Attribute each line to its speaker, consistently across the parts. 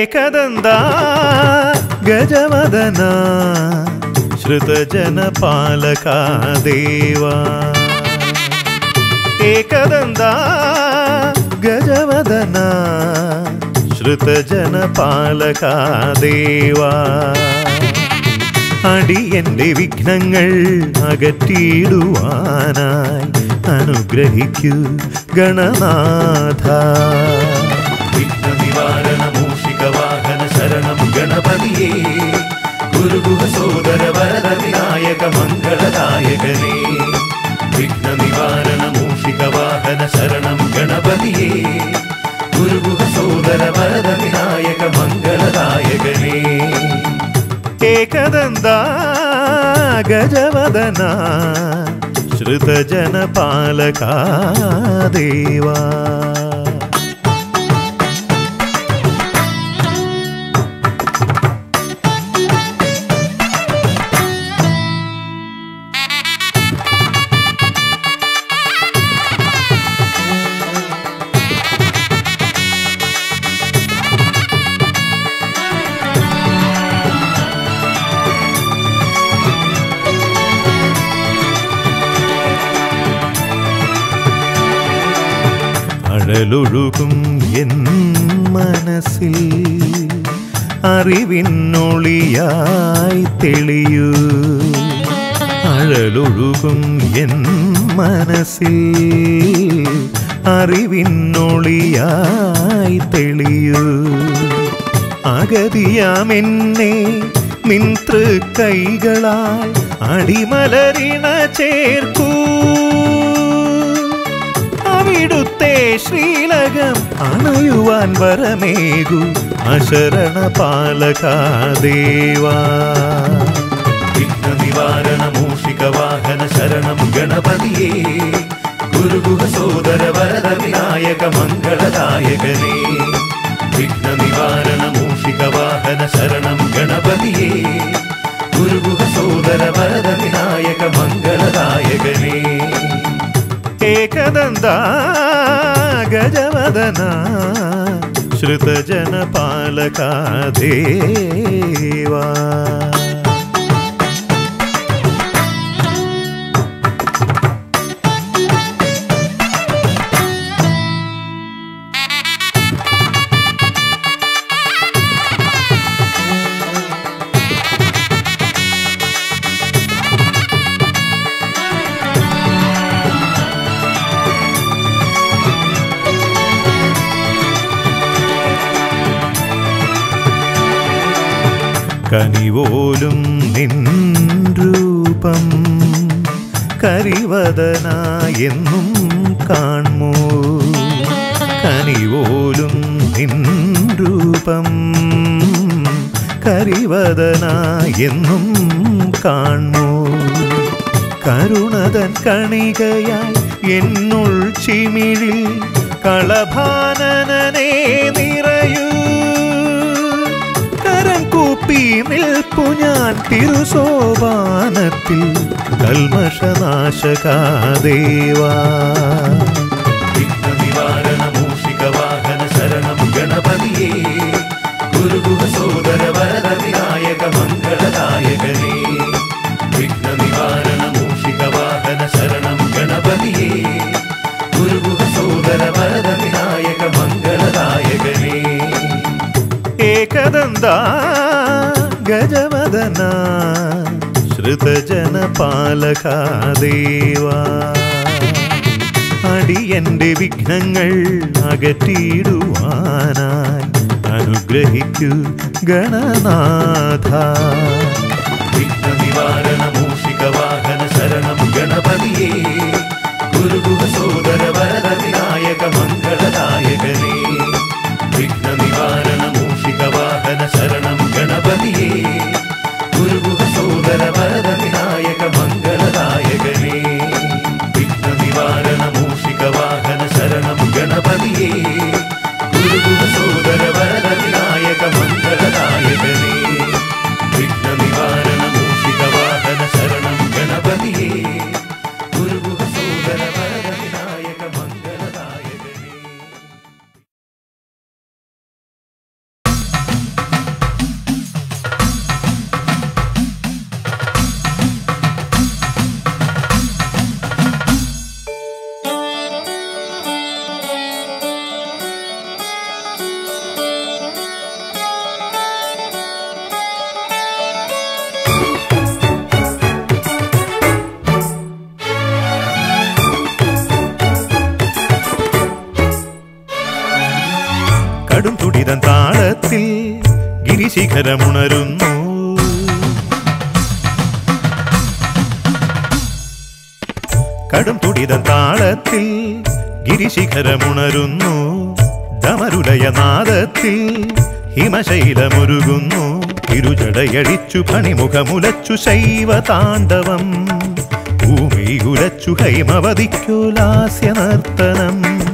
Speaker 1: ഏകദന്താ ഗജവദന ശ്രുതജനപാലകാ ദേവാ ഏകദന്താ ഗജവദന ശ്രുതജനപാലകാ ദേവാ അടിയന്റെ വിഘ്നങ്ങൾ അകറ്റിയിടുവാനായി അനുഗ്രഹിക്കൂ ഗണനാഥ
Speaker 2: വിഘ്നനിവാരണ മൂഷിക വാഹന ശരണം ഗണപതിയേ ഗുരുഗുഹ സോദര വരദ വിനായക മംഗളദായകനേ വിഘ്നനിവാരണ മൂഷിക വാഹന ശരണം ഗണപതിയേ ഗുരുഗുഹ സോദര വരദ വിനായക മംഗളദായകനേ
Speaker 1: ഏകദന്താ ഗജവദന ശ്രുതജനപാലകാ ദേവാ അഴലൊഴുകും എൻ മനസ്സിൽ അറിവിന്നൊളിയായി തെളിയൂ അഴലൊഴുകും എൻ മനസ്സിൽ അറിവിന്നൊളിയായി തെളിയൂ അഗതിയാമെന്നെ നിൻ തൃക്കൈകളാൽ അടിമലരിണ ചേർക്കൂ അവിടുത്തെ ശ്രീലകം അണയുവാൻ വരമേകു അശരണ പാലകാ ദേവാ
Speaker 2: വിഘ്നനിവാരണ മൂഷിക വാഹന ശരണം ഗണപതിയേ ഗുരുഗുഹ സോദര വരദ വിനായക മംഗളദായകനേ വിഘ്നനിവാരണ മൂഷിക വാഹന ശരണം ഗണപതിയേ ഗുരുഗുഹ സോദര വരദ വിനായക മംഗളദായകനേ
Speaker 1: ഏകദന്താ ഗജവദന ശ്രുതജനപാലകാ ദേവാ കനിവോലും നിൻ രൂപം കരിവദനായെന്നും കാൺമോ കനിവോലും നിൻ രൂപം കരിവദനായെന്നും കാൺമോ കരുണതൻ കണികയായി എന്നുൾ ചിമിഴിൽ കളഭാനനനെ നിറയൂ കരം കൂപ്പി നിൽപ്പു ഞാൻ തിരുസോപാനത്തിൽ കൽമഷനാശകാ ദേവാ
Speaker 2: വിഘ്നനിവാരണ മൂഷിക വാഹന ശരണം ഗണപതിയേ ഗുരുഗുഹ സോദര വരദ വിനായക മംഗളദായകനേ വിഘ്നനിവാരണ മൂഷിക വാഹന ശരണം ഗണപതിയേ ഗുരുഗുഹ സോദര വരദ വിനായക മംഗളദായകനേ
Speaker 1: ഏകദന്താ ഗജവദന ശ്രുതജനപാലകാ ദേവാ അടിയന്റെ വിഘ്നങ്ങൾ അകറ്റിയിടുവാനായി അനുഗ്രഹിക്കൂ ഗണനാഥ
Speaker 2: വിഘ്നനിവാരണ മൂഷിക വാഹന ശരണം ഗണപതിയേ ഗുരുഗുഹ സോദര വരദ വിനായക മംഗളദായകനേ വിഘ്നനിവാരണ മൂഷിക വാഹന ശരണം ഗണപതിയേ ഗുരുഗുഹ സോദര വരദ വിനായക മംഗളദായകനേ വിഘ്നനിവാരണ മൂഷിക വാഹന ശരണം ഗണപതിയേ ഗുരുഗുഹ സോദര വരദ വിനായക മംഗളദായകനേ വിഘ്നനിവാരണ മൂഷിക വാഹന ശരണം ഗണപതിയേ ഗുരുഗുഹ സോദര വരദ വിനായക മംഗളദായകനേ
Speaker 1: ഗിരിശിഖരമുണരുന്നു കടും തുടിതൻ താളത്തിൽ ഗിരിശിഖരമുണരുന്നു ഡമരുലയനാദത്തിൽ ഹിമശൈലമുരുകുന്നു ഇരുജടയടിച്ചു പണിമുഖമുലച്ചു ശൈവ താണ്ഡവം ഭൂമി ഉലച്ചു ഹൈമവതിക്കുലാസ്യ നർത്തനം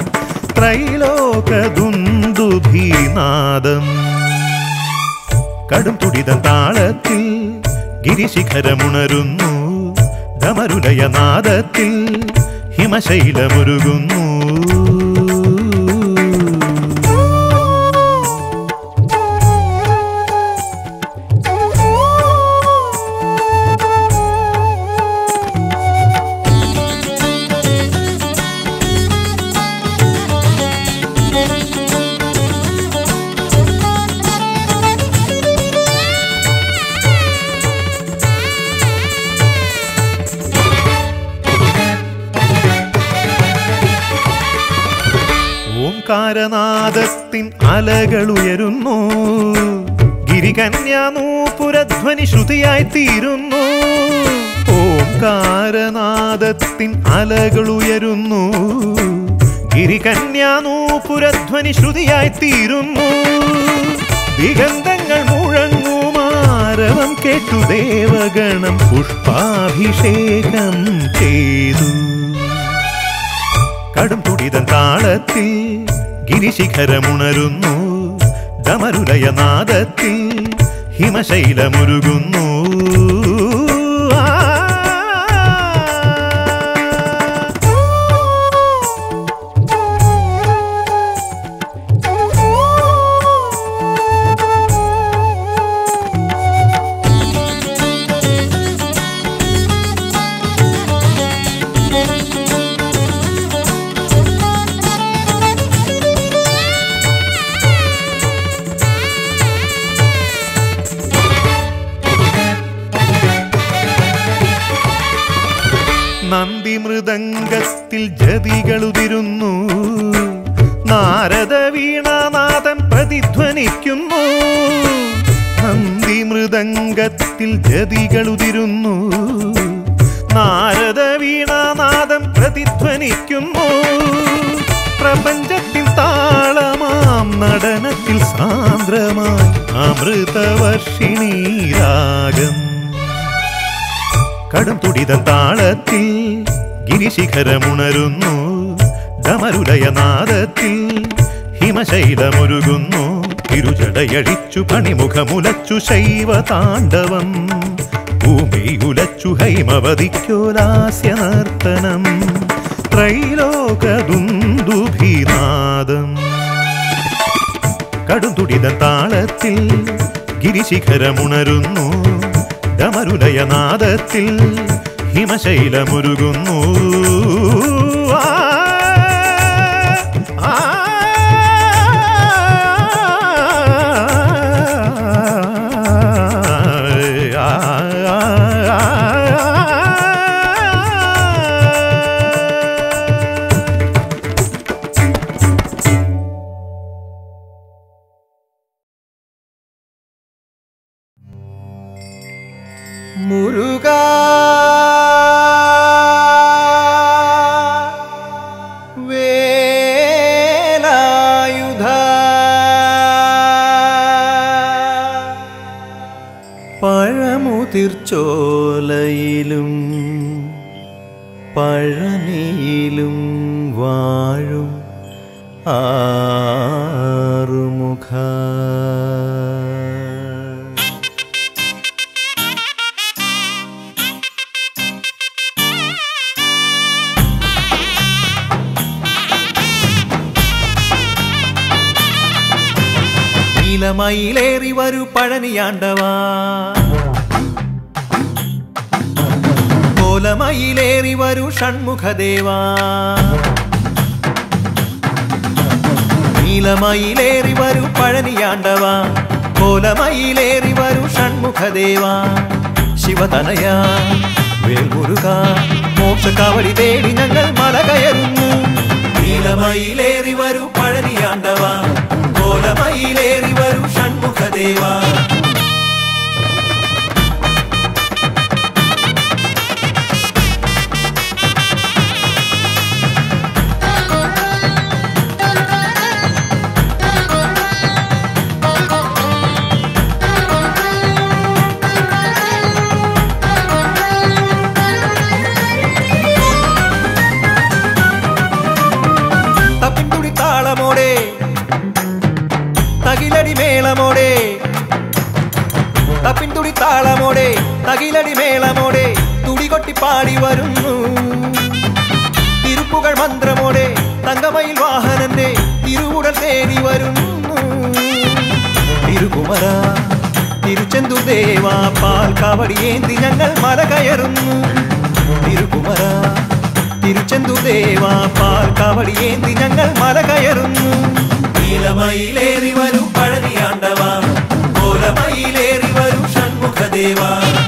Speaker 1: ത്രൈലോകദുന്ദുഭീനാദം കടും തുടിതൻ താളത്തിൽ ഗിരിശിഖരമുണരുന്നു ഡമരുലയനാദത്തിൽ ഹിമശൈലമുരുകുന്നു ഓംകാരനാദത്തിൻ അലകളുയരുന്നു ഗിരികന്യാനൂപുരധ്വനി ശ്രുതിയായി തീരുന്നു ഓംകാരനാദത്തിൻ അലകളുയരുന്നു ഗിരികന്യാനൂപുരധ്വനി ശ്രുതിയായി തീരുന്നു ദിഗന്ധങ്ങൾ മുഴങ്ങുമാരവം കേട്ടു ദേവഗണം പുഷ്പാഭിഷേകം ചെയ്തു കടും തുടിതൻ താളത്തിൽ ഗിരിശിഖരമുണരുന്നു ഡമരുലയനാദത്തിൽ ഹിമശൈലമുരുകുന്നു ആ. നന്ദി മൃദംഗത്തിൽ ജതികളുതിരുന്നു നാരദ വീണാനാഥൻ പ്രതിധ്വനിക്കുന്നു നന്ദി മൃദംഗത്തിൽ ജതികളുതിരുന്നു നാരദ വീണാനാഥം പ്രതിധ്വനിക്കുന്നു പ്രപഞ്ചത്തിൽ താളമാം നടനത്തിൽ സാന്ദ്രമായി അമൃതവർഷിണീ രാഗം കടും തുടിതൻ താളത്തിൽ ഗിരിശിഖരമുണരുന്നു ഡമരുലയനാദത്തിൽ ഹിമശൈലമുരുകുന്നു ഇരുജടയടിച്ചു പണിമുഖമുലച്ചു ശൈവ താണ്ഡവം ഭൂമി ഉലച്ചു ഹൈമവതിക്കോലാസ്യ നർത്തനം ത്രൈലോകദുന്ദുഭീനാദം കടുതുടിത താളത്തിൽ ഗിരിശിഖരമുണരുന്നു ഡമരുലയനാദത്തിൽ ഹിമശൈലമുരുകുന്നു ആ, ആ, ആ, ആ.
Speaker 3: മുരുക വേലായുധ പഴമുതിർച്ചോലയിലും പഴനിയിലും വാഴും ആറുമുഖ നീലമയിലേറി വരൂ പഴനിയാണ്ടവാ കോലമയിലേറി വരൂ ഷൺമുഖദേവാ നീലമയിലേറി വരൂ പഴനിയാണ്ടവാ കോലമയിലേറി വരൂ ഷൺമുഖദേവാ ശിവതനയ വേൽമുരുക മോക്ഷക്കാവടി തേടി ഞങ്ങൾ മല കയറുന്നു നീലമയിലേറി വരൂ പഴനിയാണ്ടവാ കോലമയിലേറി വരൂ ഷൺമുഖദേവാ തപ്പിൻതുടി താളമോടെ തകിലടി മേളമോടെ തുടികൊട്ടി പാടി വരുന്നു തിരുപ്പുകൾ മന്ത്രമോടെ തങ്കമയിൽ വാഹനന്റെ തിരുവുടൽ തേടി വരുന്നു തിരുകുമര തിരുച്ചെന്തു ദേവ പാൽ കാവടി ഏന്തി ഞങ്ങൾ മല കയറുന്നു തിരുകുമര തിരുച്ചെന്തു ദേവ പാൽ കാവടി ഏന്തി ഞങ്ങൾ മല കയറുന്നു നീലമയിലേറി വരൂ പഴനിയാണ്ടവ കോലമയിലേറി വരൂ ഷൺമുഖദേവ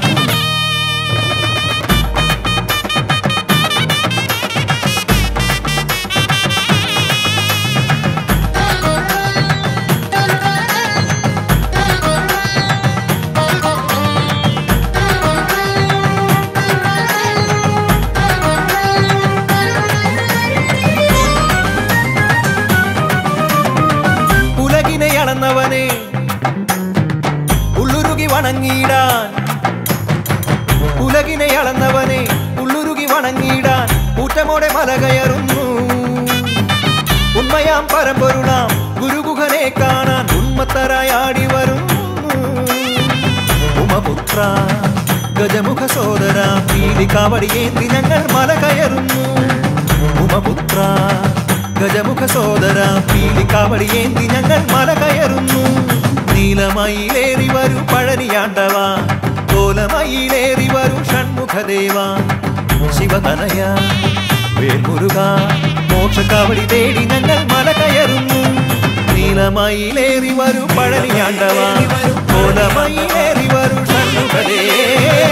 Speaker 3: ഉലകിനെ അളന്നവനെ ഉള്ളുരുകി വണങ്ങിയിടാൻ ഉലകിനെ അളന്നവനെ ഉള്ളുരുകി വണങ്ങിയിടാൻ കൂറ്റമോടെ മല കയറുന്നു ഉണ്മയാം പരമ്പൊരുളാം ഗുരുഗുഹനെ കാണാൻ ഉന്മത്തരായി ആടി വരുന്നു ഉമപുത്ര ഗജമുഖ സോദര പീലി കാവടിയേന്തി ഞങ്ങൾ മല കയറുന്നു ഉമപുത്ര ഗജമുഖ സോദര പീലി കാവടിയേന്തി ഞങ്ങൾ മല കയറുന്നു നീലമയിലേറി വരൂ പഴനിയാണ്ടവ കോലമയിലേറി വരൂ ഷൺമുഖദേവ ശിവതനയ വേൽമുരുക മോക്ഷക്കാവടി തേടി ഞങ്ങൾ മല കയറുന്നു നീലമയിലേറി വരൂ പഴനിയാണ്ടവ കോലമയിലേറി വരൂ ഷൺമുഖദേവ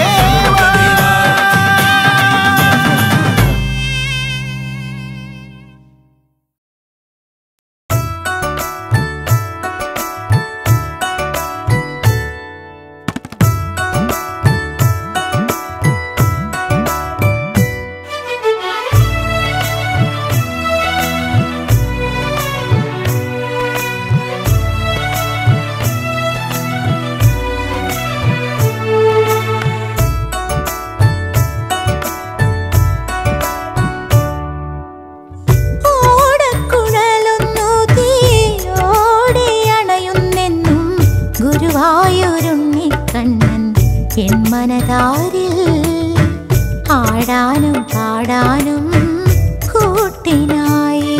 Speaker 4: ഓടക്കുഴലൊന്നു തീയോടെ അണയുന്നെന്നും ഗുരുവായൂരുണ്ണിക്കണ്ണൻ എൻ മനതാരിൽ ആടാനും പാടാനും കൂട്ടിനായി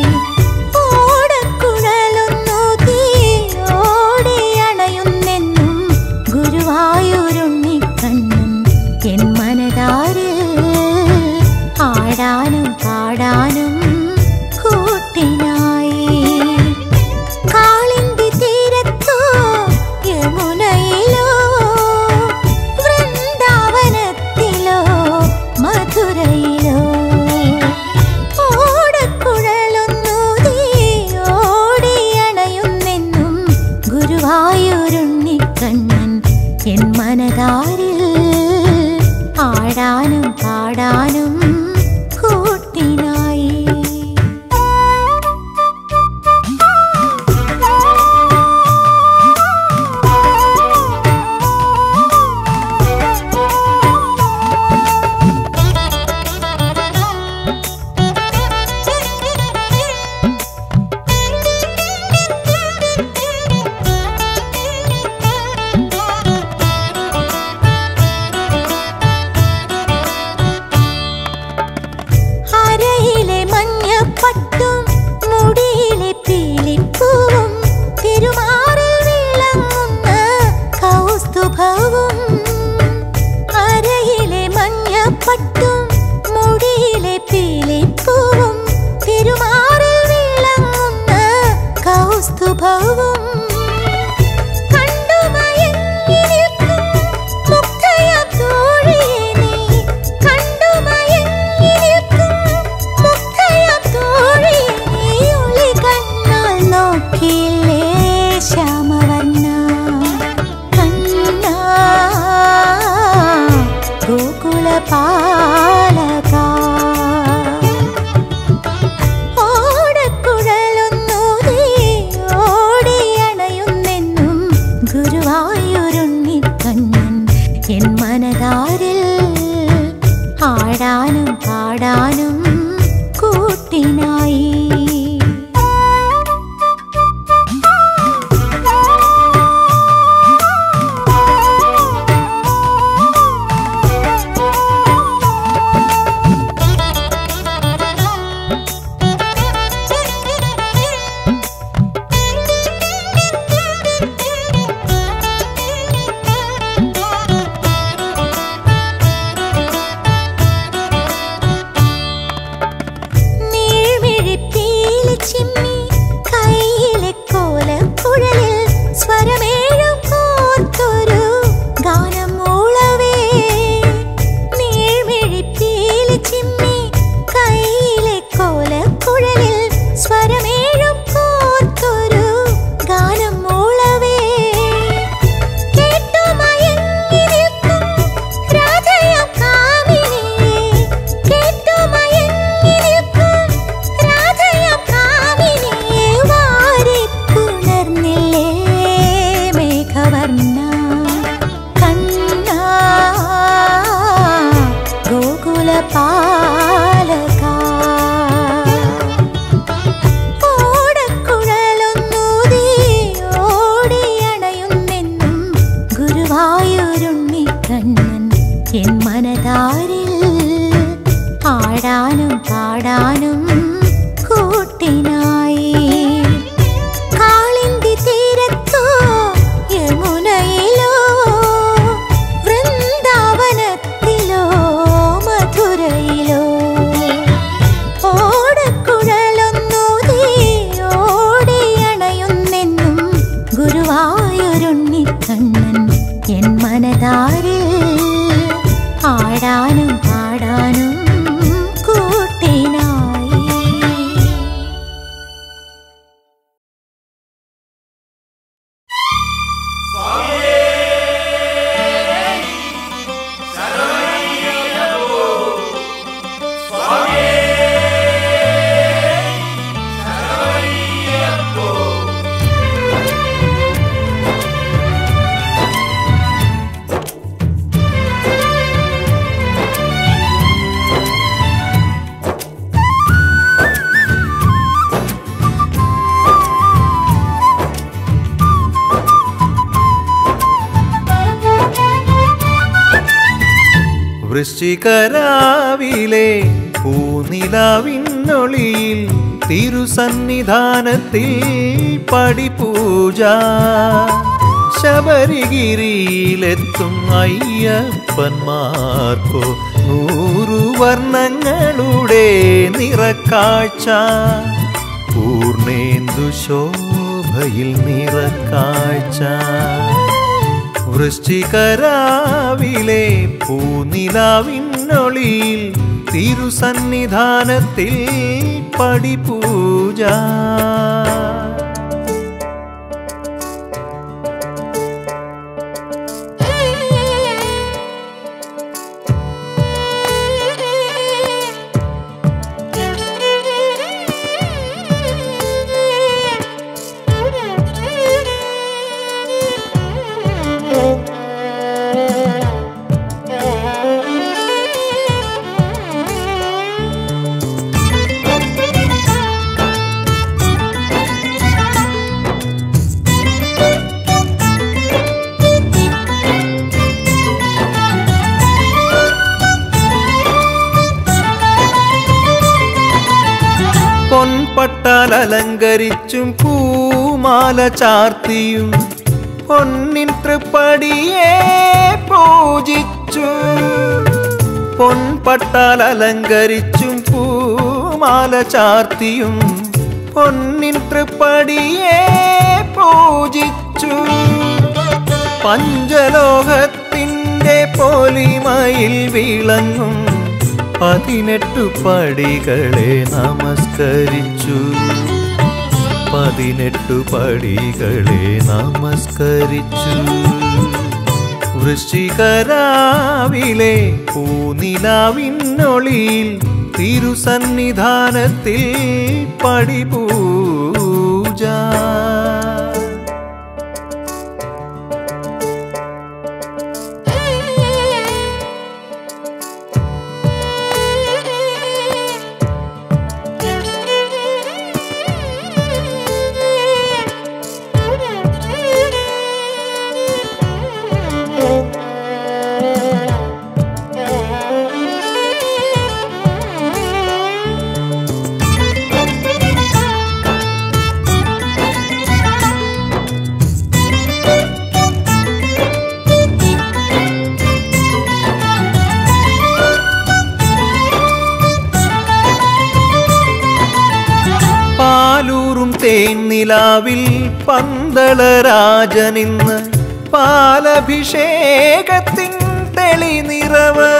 Speaker 4: ഓടക്കുഴലൊന്നു തീയോടെ അണയുന്നെന്നും ഗുരുവായൂരുണ്ണിക്കണ്ണൻ എൻ മനതാരിൽ ആടാനും പാടാനും കൂട്ടിനായി കാളിന്തി തീരത്തോ യമുനയിലോ വൃന്ദാവനത്തിലോ മധുരയിലോ ഓടക്കുഴലൊന്നു തീയോടി അണയുന്നെന്നും ഗുരുവായൂരുണ്ണിക്കണ്ണൻ എൻ മനതാരിൽ ആടാനും പാടാനും കൂട്ടിനായി അരയിലെ മഞ്ഞപ്പട്ടും മുടിയിലെ പീലിപ്പൂവും തിരുമാറിൽ വിളങ്ങുന്ന കൗസ്തുഭവും അരയിലെ മഞ്ഞപ്പട്ടും മുടിയിലെ പീലിപ്പൂവും തിരുമാറിൽ വിളങ്ങുന്ന കൗസ്തുഭവും കണ്ടുമയങ്ങി നിൽക്കും മുക്തയാം തോഴിയെ നീ കണ്ടുമയങ്ങി നിൽക്കും മുക്തയാം തോഴിയെ നീ ഒളി കണ്ണാൽ നോക്കിയില്ലേ ശ്യാമവർണ്ണ കണ്ണാ ഗോകുലപാലക ഓടക്കുഴലൊന്നൂതി ഓടിയണയുന്നെന്നും ഗുരുവായൂരുണ്ണിക്കണ്ണൻ എൻ മനതാരിൽ ആടാനും പാടാനും കൂട്ടിനായി മനതാരിൽ ആടാനും പാടാനും കൂട്ടിനായി കാളിന്തി തീരത്തോ യമുനയിലോ വൃന്ദാവനത്തിലോ മധുരയിലോ ഓടക്കുഴലൊന്നൂതി ഓടിയണയുന്നെന്നും ഗുരുവായൂരുണ്ണിക്കണ്ണൻ എൻ മനതാരിൽ ആടാനും പാടാനും കൂട്ടിനായി
Speaker 3: വൃശ്ചികരാവിലെ പൂനിലാവിന്നൊളിയിൽ തിരുസന്നിധാനത്തിൽ പടിപൂജ ശബരിഗിരിയിലെത്തും അയ്യപ്പന്മാർക്കോ നൂറു വർണ്ണങ്ങളുടെ നിറക്കാഴ്ച പൂർണേന്ദു ശോഭയിൽ നിറക്കാഴ്ച വൃശ്ചികരാവിലെ പൂനിലാവിന്നൊളിയിൽ തിരുസന്നിധാനത്തിൽ പടിപൂജ പൊൻപട്ടാൽ അലങ്കരിച്ചും പൂമാല ചാർത്തിയും പൊന്നിൻ തൃപ്പടിയെ പൂജിച്ചു പൊൻപട്ടാൽ അലങ്കരിച്ചും പൂമാല ചാർത്തിയും പൊന്നിൻ തൃപ്പടിയെ പൂജിച്ചു പഞ്ചലോകത്തിൻ്റെ പൊലിമയിൽ വിളങ്ങും പതിനെട്ടു പടികളെ നമസ്കരിച്ചു പതിനെട്ടു പടികളെ നമസ്കരിച്ചു വൃശ്ചികരാവിലെ പൂനിലാവിന്നൊളിയിൽ തിരുസന്നിധാനത്തിൽ പടിപൂജ പാലൂറും തേന്നിലാവിൽ പന്തളരാജനിന്ന് പാലഭിഷേകത്തിൻ തെളിനിറവ്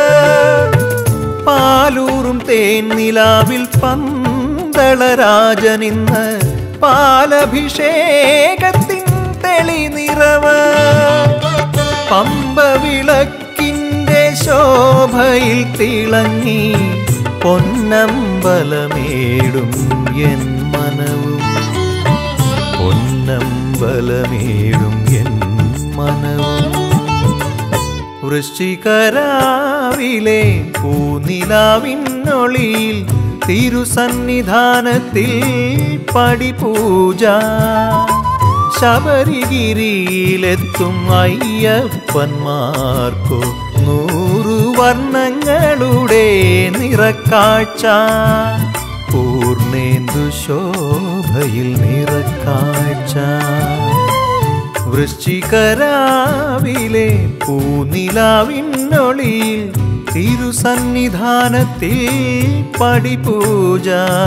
Speaker 3: പാലൂറും തേന്നിലാവിൽ പന്തളരാജനിന്ന് പാലഭിഷേകത്തിൻ തെളിനിറവ് പമ്പ വിളക്കിൻ്റെ ശോഭയിൽ തിളങ്ങി പൊന്നമ്പലമേടും എൻ മനവും പൊന്നമ്പലമേടും എൻ മനവും വൃശ്ചികരാവിലെ പൂനിലാവിന്നൊളിയിൽ തിരുസന്നിധാനത്തിൽ പടിപൂജ ശബരിഗിരിയിലെത്തും അയ്യപ്പന്മാർക്കോ നൂറു വർണ്ണങ്ങളുടെ നിറക്കാഴ്ച പൂർണേന്ദു ശോഭയിൽ നിറക്കാഴ്ച വൃശ്ചികരാവിലെ പൂനിലാവിന്നൊളിയിൽ തിരുസന്നിധാനത്തിൽ പടിപൂജ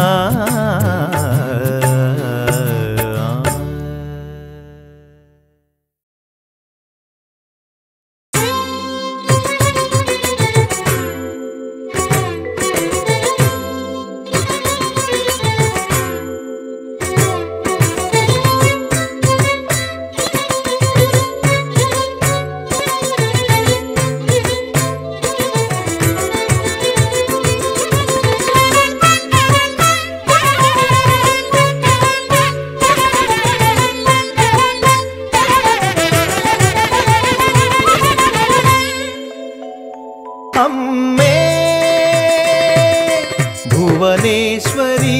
Speaker 3: അമ്മേ ഭുവനേശ്വരി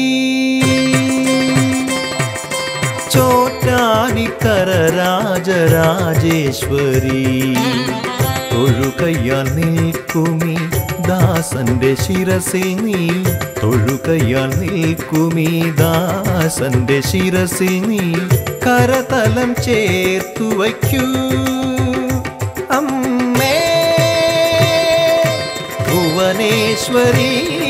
Speaker 3: ചോറ്റാനിക്കര രാജരാജേശ്വരി തൊഴുകയ്യാൽ നിൽക്കുമി ദാസന്റെ ശിരസിൽ നീ തൊഴുകയ്യാൽ നിൽക്കുമി ദാസന്റെ ശിരസിൽ നീ കരതലം ചേർത്തു വയ്ക്കൂ അമ്മേ ഭുവനേശ്വരി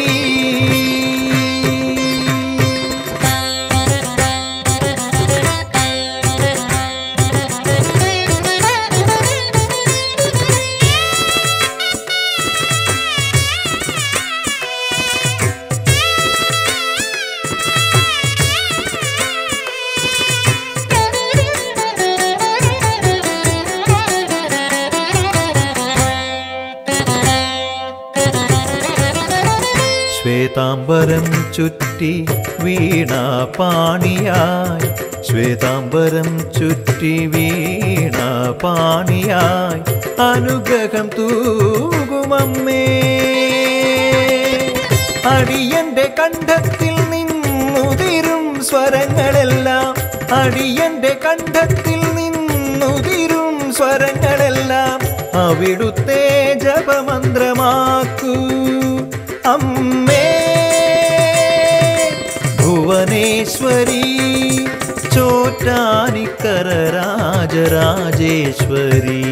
Speaker 3: ശ്വേതാംബരം ചുറ്റി വീണ പാണിയായി ശ്വേതാംബരം ചുറ്റി വീണ പാണിയായി അനുഗ്രഹം തൂകുമമ്മേ അടിയന്റെ കണ്ഠത്തിൽ നിന്നുതിരും സ്വരങ്ങളെല്ലാം അടിയന്റെ കണ്ഠത്തിൽ നിന്നുതിരും സ്വരങ്ങളെല്ലാം അവിടുത്തെ ജപമന്ത്രമാക്കൂ അമ്മേ ഭുവനേശ്വരി ചോറ്റാനിക്കര രാജരാജേശ്വരി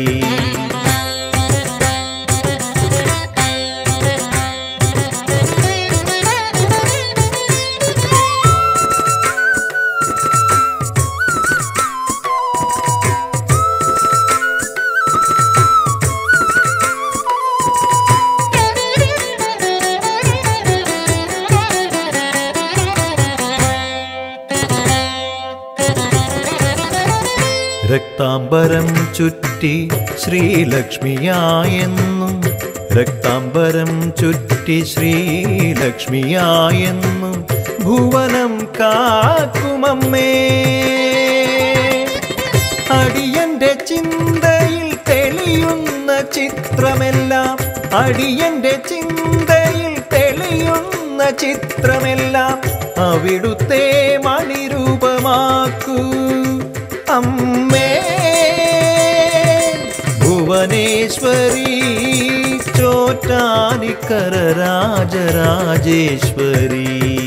Speaker 3: രക്താംബരം ചുറ്റി ശ്രീലക്ഷ്മിയായെന്നും രക്താംബരം ചുറ്റി ശ്രീലക്ഷ്മിയായെന്നും ഭുവനം കാക്കുമമ്മേ അടിയന്റെ ചിന്തയിൽ തെളിയുന്ന ചിത്രമെല്ലാം അടിയന്റെ ചിന്തയിൽ തെളിയുന്ന ചിത്രമെല്ലാം അവിടുത്തെ മണിരൂപമാക്കൂ അമ്മേ ഭുവനേശ്വരി ചോറ്റാനിക്കര രാജരാജേശ്വരി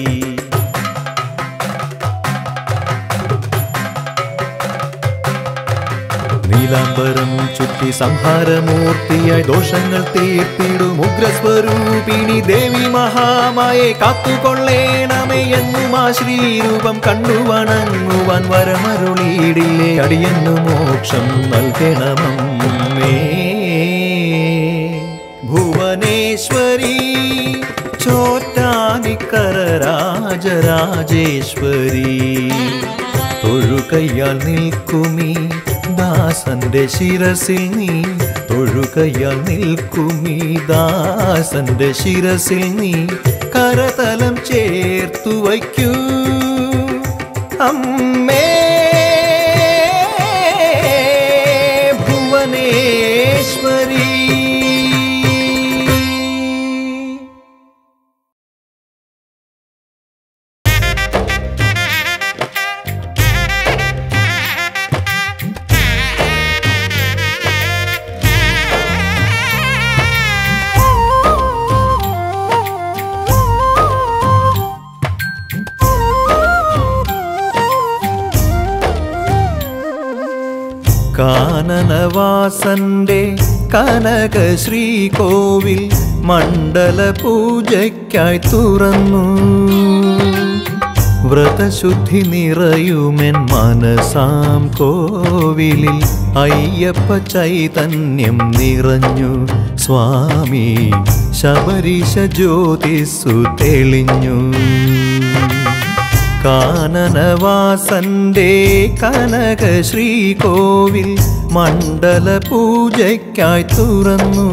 Speaker 3: നീലാംബരം ചുറ്റി സംഹാരമൂർത്തിയായി ദോഷങ്ങൾ തീർത്തിടും ഉഗ്രസ്വരൂപിണി ദേവി മഹാമായെ കാത്തുകൊള്ളേണമേ എന്നും ആ ശ്രീരൂപം കണ്ടു വണങ്ങുവാൻ വരമരുളിയിടില്ലേ അടിയന്നു മോക്ഷം നൽകണമമ്മേ ഭുവനേശ്വരി ചോറ്റാനിക്കര രാജരാജേശ്വരി തൊഴുകയ്യാൽ നിൽക്കുമീ ദാസന്റെ ശിരസിൽ നീ തൊഴുകയ്യാൽ നിൽക്കുമീ ദാസന്റെ ശിരസിൽ നീ കരതലം ചേർത്തു വയ്ക്കൂ അമ്മേ ഭുവനേശ്വരി
Speaker 5: ആ
Speaker 3: കാനനവാസന്റെ കനക ശ്രീകോവിൽ മണ്ഡല പൂജയ്ക്കായി തുറന്നു വ്രതശുദ്ധി നിറയുമെൻ മനസാം കോവിലിൽ അയ്യപ്പ ചൈതന്യം നിറഞ്ഞു സ്വാമി ശബരീശ ജ്യോതിസ്സു തെളിഞ്ഞു കാനനവാസന്റെ കനക ശ്രീകോവിൽ മണ്ഡല പൂജയ്ക്കായി തുറന്നു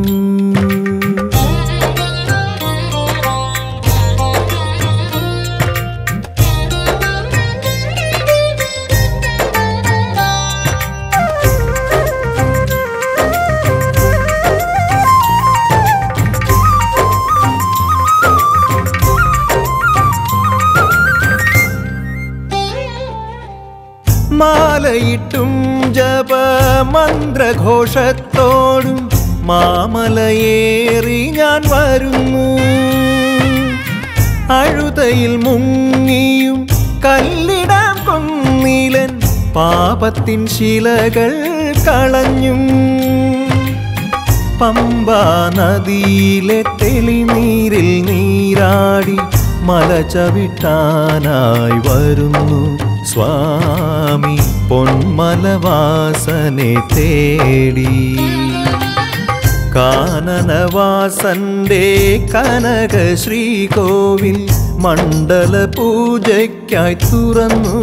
Speaker 3: മാലയിട്ടും ജപ മന്ത്രഘോഷത്തോടും മാമലയേറി ഞാൻ വരുന്നു അഴുതയിൽ മുങ്ങിയും കല്ലിടാം കൊന്നിലൻ പാപത്തിൻ ശിലകൾ കളഞ്ഞും പമ്പാ നദിയിലെ തെളിനീരിൽ നീരാടി മല ചവിട്ടാനായി വരുന്നു സ്വാമി പൊന്മലവാസനെ തേടി കാനനവാസന്റെ കനക ശ്രീകോവിൽ മണ്ഡല പൂജയ്ക്കായി തുറന്നു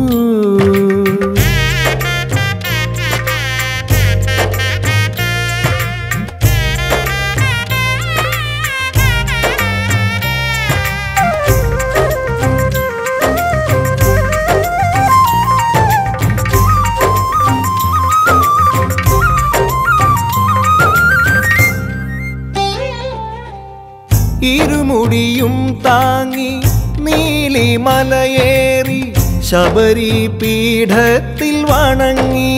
Speaker 3: ഇരുമുടിയും താങ്ങി നീലിമലയേറി ശബരി പീഠത്തിൽ വണങ്ങി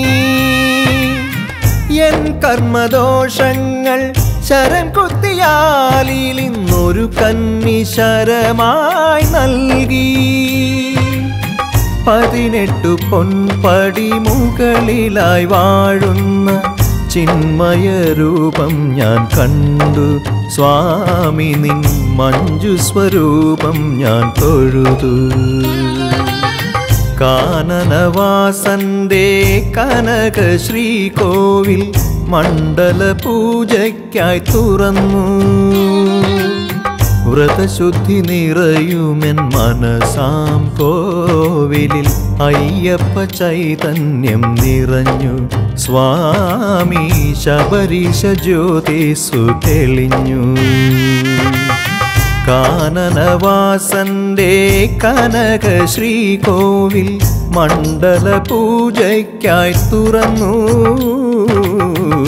Speaker 3: എൻ കർമ്മദോഷങ്ങൾ ശരം കുത്തിയാലിൽ ഇന്നൊരു കന്നി ശരമായി നൽകി പതിനെട്ടു പൊൻപടി മുകളിലായി വാഴുന്ന ചിന്മയ രൂപം ഞാൻ കണ്ടു സ്വാമി നിൻ മഞ്ജു സ്വരൂപം ഞാൻ തൊഴുതു കാനനവാസന്റെ കനക ശ്രീകോവിൽ മണ്ഡല പൂജയ്ക്കായി തുറന്നു വ്രതശുദ്ധി നിറയുമെൻ മനസാം കോവിലിൽ അയ്യപ്പ ചൈതന്യം നിറഞ്ഞു സ്വാമി ശബരീശ ജ്യോതിസു തെളിഞ്ഞു കാനനവാസന്റെ കനക ശ്രീകോവിൽ മണ്ഡല പൂജയ്ക്കായി തുറന്നു